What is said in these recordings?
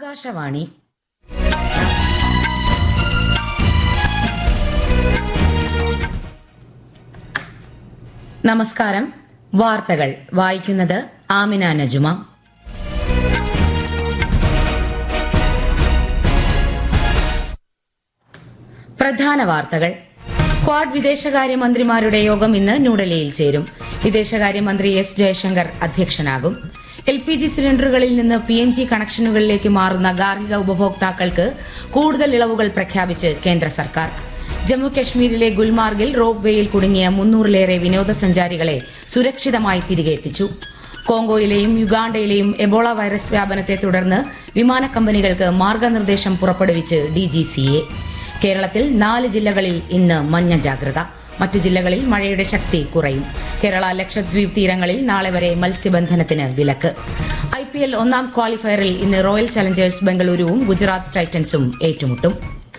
ആകാശവാണി നമസ്കാരം വാർത്തകൾ വായിക്കുന്നത് ആമിന നജുമ പ്രധാന വാർത്തകൾ ക്വാഡ് വിദേശകാര്യമന്ത്രിമാരുടെ യോഗം ഇന്ന് ന്യൂഡൽഹിയിൽ ചേരും വിദേശകാര്യമന്ത്രി എസ് ജയശങ്കർ അധ്യക്ഷനാകും എൽ പി ജി സിലിണ്ടറുകളിൽ നിന്ന് പി എൻ ജി കണക്ഷനുകളിലേക്ക് മാറുന്ന ഗാർഹിക ഉപഭോക്താക്കൾക്ക് കൂടുതൽ ഇളവുകൾ പ്രഖ്യാപിച്ച് കേന്ദ്ര സർക്കാർ ജമ്മു കശ്മീരിലെ ഗുൽമാർഗിൽ റോപ്പ് വേയിൽ കുടുങ്ങിയ മുന്നൂറിലേറെ വിനോദസഞ്ചാരികളെ സുരക്ഷിതമായി തിരികെ എത്തിച്ചു കോങ്കോയിലെയും യുഗാണ്ടയിലെയും എബോള വൈറസ് വ്യാപനത്തെ തുടർന്ന് വിമാന കമ്പനികൾക്ക് മാർഗനിർദ്ദേശം പുറപ്പെടുവിച്ച് ഡിജിസിഎ കേരളത്തിൽ നാല് ജില്ലകളിൽ ഇന്ന് മഞ്ഞ ജാഗ്രത മറ്റ് ജില്ലകളിൽ മഴയുടെ ശക്തി കുറയും കേരള ലക്ഷദ്വീപ് തീരങ്ങളിൽ നാളെ വരെ മത്സ്യബന്ധനത്തിന് വിലക്ക് ഐ പി എൽ ഒന്നാം ക്വാളിഫയറിൽ ഇന്ന് റോയൽ ചലഞ്ചേഴ്സ് ബംഗളൂരുവും ഗുജറാത്ത് ടൈറ്റൻസും ഏറ്റുമുട്ടും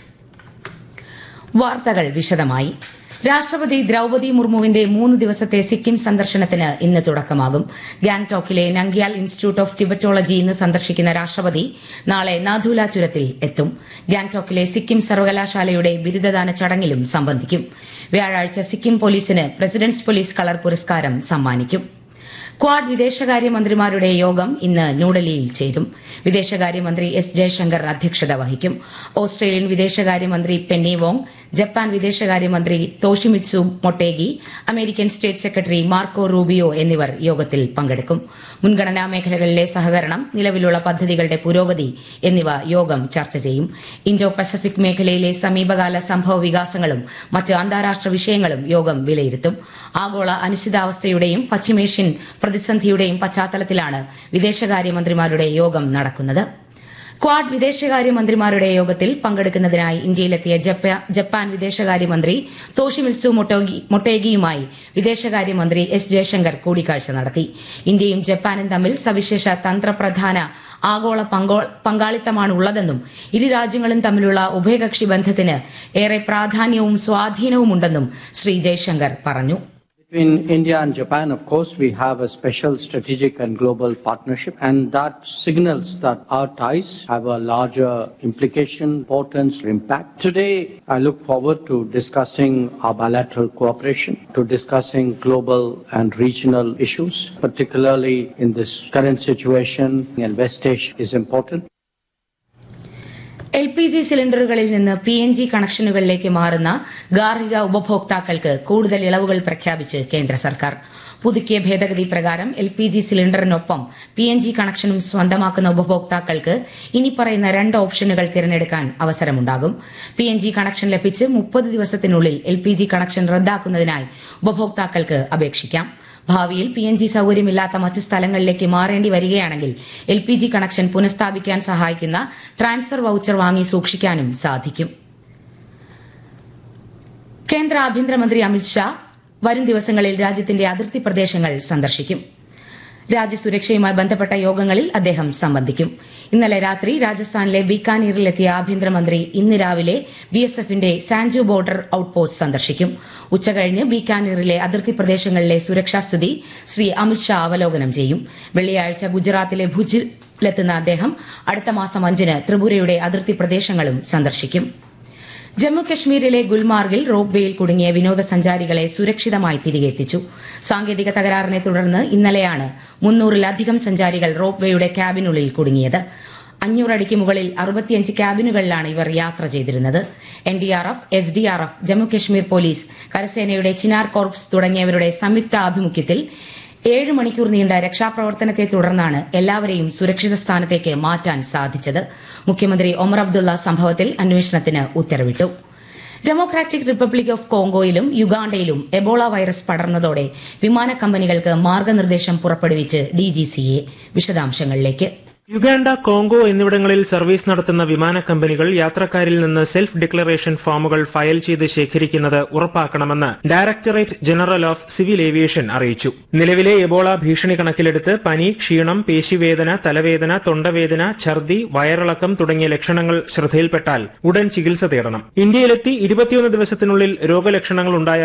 വാർത്തകൾ വിശദമായി രാഷ്ട്രപതി ദ്രൌപതി മുർമുവിന്റെ മൂന്ന് ദിവസത്തെ സിക്കിം സന്ദർശനത്തിന് ഇന്ന് തുടക്കമാകും ഗാംഗ്ടോക്കിലെ നംഗ്യാൽ ഇൻസ്റ്റിറ്റ്യൂട്ട് ഓഫ് ടിബറ്റോളജി ഇന്ന് സന്ദർശിക്കുന്ന രാഷ്ട്രപതി നാളെ നാഥുല ചുരത്തിൽ എത്തും ഗാംഗ്ടോക്കിലെ സിക്കിം സർവകലാശാലയുടെ ബിരുദദാന ചടങ്ങിലും സംബന്ധിക്കും വ്യാഴാഴ്ച സിക്കിം പോലീസിന് പ്രസിഡന്റ്സ് പോലീസ് കളർ പുരസ്കാരം സമ്മാനിക്കും ക്വാഡ് വിദേശകാര്യമന്ത്രിമാരുടെ യോഗം ഇന്ന് ന്യൂഡൽഹിയിൽ ചേരും വിദേശകാര്യമന്ത്രി എസ് ജയശങ്കർ അധ്യക്ഷത വഹിക്കും ഓസ്ട്രേലിയൻ വിദേശകാര്യമന്ത്രി പെന്നി വോങ് ജപ്പാൻ വിദേശകാര്യമന്ത്രി Toshimitsu Motegi American state secretary Marco Rubio എന്നിവർ യോഗത്തിൽ പങ്കെടുക്കും മുൻഗണനാ മേഖലകളിലെ സഹകരണം നിലവിലുള്ള പദ്ധതികളുടെ പുരോഗതി എന്നിവ യോഗം ചർച്ച ചെയ്യും ഇൻഡോ പസഫിക് മേഖലയിലെ സമീപകാല സംഭവ വികാസങ്ങളും മറ്റ് അന്താരാഷ്ട്ര വിഷയങ്ങളും യോഗം വിലയിരുത്തും ആഗോള അനിശ്ചിതാവസ്ഥയുടെയും പശ്ചിമേഷ്യൻ പ്രതിസന്ധിയുടെയും പശ്ചാത്തലത്തിലാണ് വിദേശകാര്യമന്ത്രിമാരുടെ യോഗം നടക്കുന്നത് ക്വാഡ് വിദേശകാര്യമന്ത്രിമാരുടെ യോഗത്തിൽ പങ്കെടുക്കുന്നതിനായി ഇന്ത്യയിലെത്തിയ ജപ്പാൻ വിദേശകാര്യമന്ത്രി തോഷിമിത്സു മൊട്ടേഗിയുമായി വിദേശകാര്യമന്ത്രി എസ് ജയശങ്കർ കൂടിക്കാഴ്ച നടത്തി ഇന്ത്യയും ജപ്പാനും തമ്മിൽ സവിശേഷ തന്ത്രപ്രധാന ആഗോള പങ്കാളിത്തമാണ് ഉള്ളതെന്നും ഇരു രാജ്യങ്ങളും തമ്മിലുള്ള ഉഭയകക്ഷി ബന്ധത്തിന് ഏറെ പ്രാധാന്യവും സ്വാധീനവുമുണ്ടെന്നും ശ്രീ ജയശങ്കർ പറഞ്ഞു Between India and Japan, of course, we have a special strategic and global partnership, and that signals that our ties have a larger implication, importance, impact. Today, I look forward to discussing our bilateral cooperation, to discussing global and regional issues, particularly in this current situation, and West Asia is important. L P G സിലിണ്ടറുകളിൽ നിന്ന് P N G കണക്ഷനുകളിലേക്ക് മാറുന്ന ഗാർഹിക ഉപഭോക്താക്കൾക്ക് കൂടുതൽ ഇളവുകൾ പ്രഖ്യാപിച്ച് കേന്ദ്ര സർക്കാർ പുതുക്കിയ ഭേദഗതി പ്രകാരം എൽ പി ജി സിലിണ്ടറിനൊപ്പം പി എൻ ജി കണക്ഷനും സ്വന്തമാക്കുന്ന ഉപഭോക്താക്കൾക്ക് ഇനി പറയുന്ന രണ്ട് ഓപ്ഷനുകൾ തിരഞ്ഞെടുക്കാൻ അവസരമുണ്ടാകും പി എൻ ജി കണക്ഷൻ ലഭിച്ച് മുപ്പത് ദിവസത്തിനുള്ളിൽ എൽ പി ജി കണക്ഷൻ റദ്ദാക്കുന്നതിനായി ഉപഭോക്താക്കൾക്ക് അപേക്ഷിക്കാം ഭാവിയിൽ പി എൻ ജി സൌകര്യമില്ലാത്ത മറ്റ് സ്ഥലങ്ങളിലേക്ക് മാറേണ്ടി വരികയാണെങ്കിൽ എൽ പി ജി കണക്ഷൻ പുനഃസ്ഥാപിക്കാൻ സഹായിക്കുന്ന ട്രാൻസ്ഫർ വൌച്ചർ വാങ്ങി സൂക്ഷിക്കാനും സാധിക്കും കേന്ദ്ര ആഭ്യന്തരമന്ത്രി അമിത്ഷാ വരും ദിവസങ്ങളിൽ രാജ്യത്തിന്റെ അതിർത്തി പ്രദേശങ്ങൾ സന്ദർശിക്കും രാജ്യസുരക്ഷയുമായി ബന്ധപ്പെട്ട യോഗങ്ങളിൽ അദ്ദേഹം സംബന്ധിക്കും ഇന്നലെ രാത്രി രാജസ്ഥാനിലെ ബീക്കാനീറിലെത്തിയ ആഭ്യന്തരമന്ത്രി ഇന്ന് രാവിലെ ബിഎസ്എഫിന്റെ സാൻജു ബോർഡർ ഔട്ട്പോസ്റ്റ് സന്ദർശിക്കും ഉച്ചകഴിഞ്ഞ് ബീക്കാനീറിലെ അതിർത്തി പ്രദേശങ്ങളിലെ സുരക്ഷാസ്ഥിതി ശ്രീ അമിത്ഷാ അവലോകനം ചെയ്യും വെള്ളിയാഴ്ച ഗുജറാത്തിലെ ഭുജിലെത്തുന്ന അദ്ദേഹം അടുത്ത മാസം അഞ്ചിന് ത്രിപുരയുടെ അതിർത്തി പ്രദേശങ്ങളും സന്ദർശിക്കും ജമ്മു കശ്മീരിലെ ഗുൽമാർഗിൽ റോപ്പ് വേയിൽ കുടുങ്ങിയ വിനോദസഞ്ചാരികളെ സുരക്ഷിതമായി തിരികെ എത്തിച്ചു സാങ്കേതിക തകരാറിനെ തുടർന്ന് ഇന്നലെയാണ് മുന്നൂറിലധികം സഞ്ചാരികൾ റോപ്പ് വേയുടെ ക്യാബിനുള്ളിൽ കുടുങ്ങിയത് അഞ്ഞൂറടിക്ക് മുകളിൽ അറുപത്തിയഞ്ച് ക്യാബിനുകളിലാണ് ഇവർ യാത്ര ചെയ്തിരുന്നത് N D R F S D R F Jammu Kashmir police കരസേനയുടെ ചിനാർ കോർപ്സ് തുടങ്ങിയവരുടെ സംയുക്ത ആഭിമുഖ്യത്തിൽ ഏഴ് മണിക്കൂർ നീണ്ട രക്ഷാപ്രവർത്തനത്തെ തുടർന്നാണ് എല്ലാവരെയും സുരക്ഷിത സ്ഥാനത്തേക്ക് മാറ്റാൻ സാധിച്ചത് മുഖ്യമന്ത്രി ഒമർ അബ്ദുള്ള സംഭവത്തിൽ അന്വേഷണത്തിന് ഉത്തരവിട്ടു ഡെമോക്രാറ്റിക് റിപ്പബ്ലിക് ഓഫ് കോങ്കോയിലും യുഗാണ്ടയിലും എബോള വൈറസ് പടർന്നതോടെ വിമാന കമ്പനികൾക്ക് മാർഗനിർദ്ദേശം പുറപ്പെടുവിച്ച് ഡിജിസിഎ വിശദാംശങ്ങളിലേക്ക് യുഗാണ്ട കോങ്കോ എന്നിവിടങ്ങളിൽ സർവീസ് നടത്തുന്ന വിമാന കമ്പനികൾ യാത്രക്കാരിൽ നിന്ന് സെൽഫ് ഡിക്ലറേഷൻ ഫോമുകൾ ഫയൽ ചെയ്ത് ശേഖരിക്കുന്നത് ഉറപ്പാക്കണമെന്ന് directorate general of civil aviation അറിയിച്ചു നിലവിലെ എബോള ഭീഷണി കണക്കിലെടുത്ത് പനി ക്ഷീണം പേശിവേദന തലവേദന തൊണ്ടവേദന ഛർദി വയറിളക്കം തുടങ്ങിയ ലക്ഷണങ്ങൾ ശ്രദ്ധയിൽപ്പെട്ടാൽ ഉടൻ ചികിത്സ തേടണം ഇന്ത്യയിലെത്തി ഇരുപത്തിയൊന്ന് ദിവസത്തിനുള്ളിൽ രോഗലക്ഷണങ്ങൾ ഉണ്ടായ